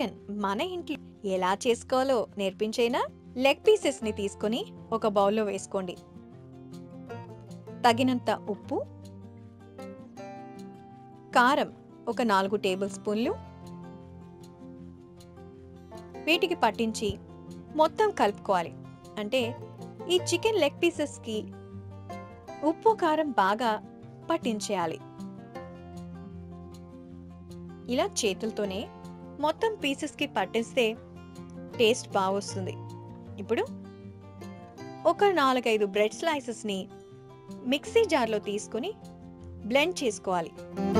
chicken మన ఇంట్లో ఎలా చేసుకోవాలో నేర్పించేనా లెగ్ పీసెస్ ని తీసుకొని ఒక బౌల్లో వేసుకోండి తగినంత ఉప్పు కారం ఒక నాలుగు టేబుల్ స్పూన్లు వీటికి పట్టించి మొత్తం కలుపుకోవాలి అంటే ఈ చికెన్ లెగ్ పీసెస్కి ఉప్పు కారం బాగా పట్టించేయాలి ఇలా చేతులతోనే మొత్తం పీసెస్కి పట్టిస్తే టేస్ట్ బాగా వస్తుంది ఇప్పుడు ఒక నాలుగైదు బ్రెడ్ స్లైసెస్ని మిక్సీ జార్లో తీసుకొని బ్లెండ్ చేసుకోవాలి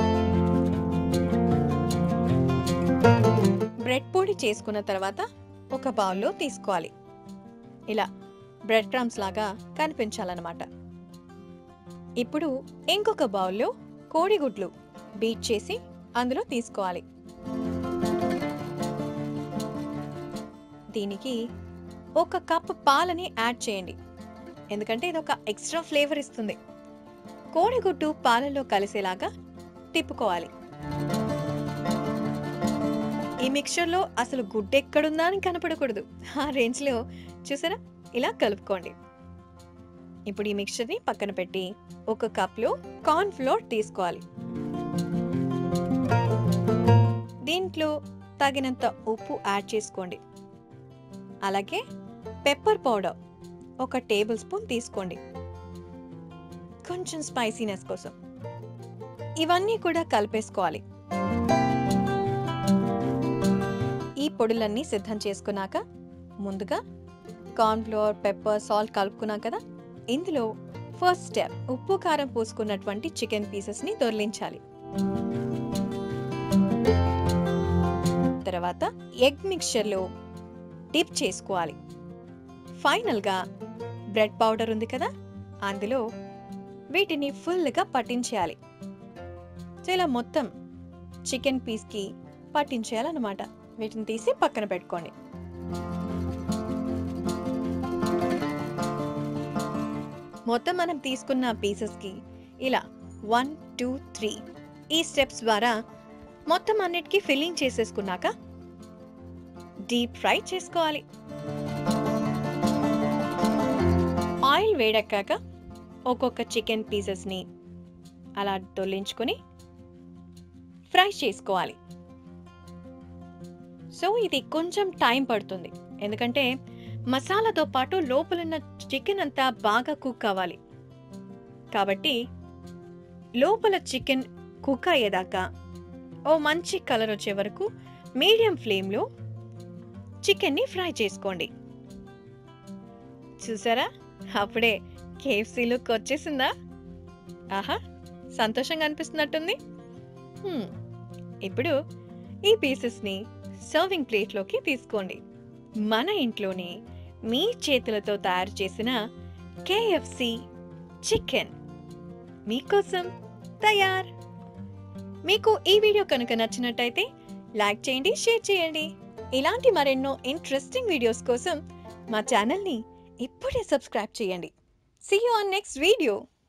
బ్రెడ్ పొడి చేసుకున్న తర్వాత ఒక బౌల్లో తీసుకోవాలి ఇలా బ్రెడ్ క్రమ్స్ లాగా కనిపించాలన్నమాట ఇప్పుడు ఇంకొక బౌల్లో కోడిగుడ్లు బీట్ చేసి అందులో తీసుకోవాలి దీనికి ఒక కప్ పాలని యాడ్ చేయండి ఎందుకంటే ఇది ఒక ఎక్స్ట్రా ఫ్లేవర్ ఇస్తుంది కోడిగుడ్డు పాలలో కలిసేలాగా తిప్పుకోవాలి ఈ మిక్చర్లో అసలు గుడ్డు ఎక్కడుందా అని కనపడకూడదు ఆ రేంజ్లో చూసారా ఇలా కలుపుకోండి ఇప్పుడు ఈ మిక్చర్ని పక్కన పెట్టి ఒక కప్లో కార్న్ ఫ్లోర్ తీసుకోవాలి దీంట్లో తగినంత ఉప్పు యాడ్ చేసుకోండి అలాగే పెప్పర్ పౌడర్ ఒక టేబుల్ స్పూన్ తీసుకోండి కొంచెం స్పైసీనెస్ కోసం ఇవన్నీ కూడా కలిపేసుకోవాలి ఈ పొడులన్నీ సిద్ధం చేసుకున్నాక ముందుగా కార్న్ ఫ్లోర్ పెప్పర్ సాల్ట్ కలుపుకున్నాం కదా ఇందులో ఫస్ట్ స్టెప్ ఉప్పు కారం పూసుకున్నటువంటి చికెన్ పీసెస్ని దొర్లించాలి తర్వాత ఎగ్ మిక్చర్లో డిప్ చేసుకోవాలి ఫైనల్గా బ్రెడ్ పౌడర్ ఉంది కదా అందులో వీటిని ఫుల్గా పట్టించేయాలి సో ఇలా మొత్తం చికెన్ పీస్కి పట్టించేయాలన్నమాట వీటిని తీసి పక్కన పెట్టుకోండి మొత్తం మనం తీసుకున్న పీసెస్కి ఇలా వన్ టూ త్రీ ఈ స్టెప్స్ ద్వారా మొత్తం అన్నిటికీ ఫిల్లింగ్ చేసేసుకున్నాక డీప్ ఫ్రై చేసుకోవాలి ఆయిల్ వేడెక్కాక ఒక్కొక్క చికెన్ పీసెస్ని అలా దొల్లించుకొని ఫ్రై చేసుకోవాలి సో ఇది కొంచెం టైం పడుతుంది ఎందుకంటే మసాలాతో పాటు లోపలున్న చికెన్ అంతా బాగా కుక్ అవ్వాలి కాబట్టి లోపల చికెన్ కుక్ అయ్యేదాకా ఓ మంచి కలర్ వచ్చే వరకు మీడియం ఫ్లేమ్లో చికెన్ని ఫ్రై చేసుకోండి చూసారా అప్పుడే కేఎఫ్సీ లుక్ వచ్చేసిందా ఆహా సంతోషంగా అనిపిస్తున్నట్టుంది హ్మ్, ఇప్పుడు ఈ పీసెస్ని సర్వింగ్ ప్లేట్లోకి తీసుకోండి మన ఇంట్లోనే మీ చేతులతో తయారు చేసిన కేఎఫ్సి చికెన్ మీకోసం తయార్ మీకు ఈ వీడియో కనుక నచ్చినట్టయితే లైక్ చేయండి షేర్ చేయండి ఇలాంటి మరెన్నో ఇంట్రెస్టింగ్ వీడియోస్ కోసం మా ఛానల్ని ఇప్పుడే సబ్స్క్రైబ్ చేయండి see you on next video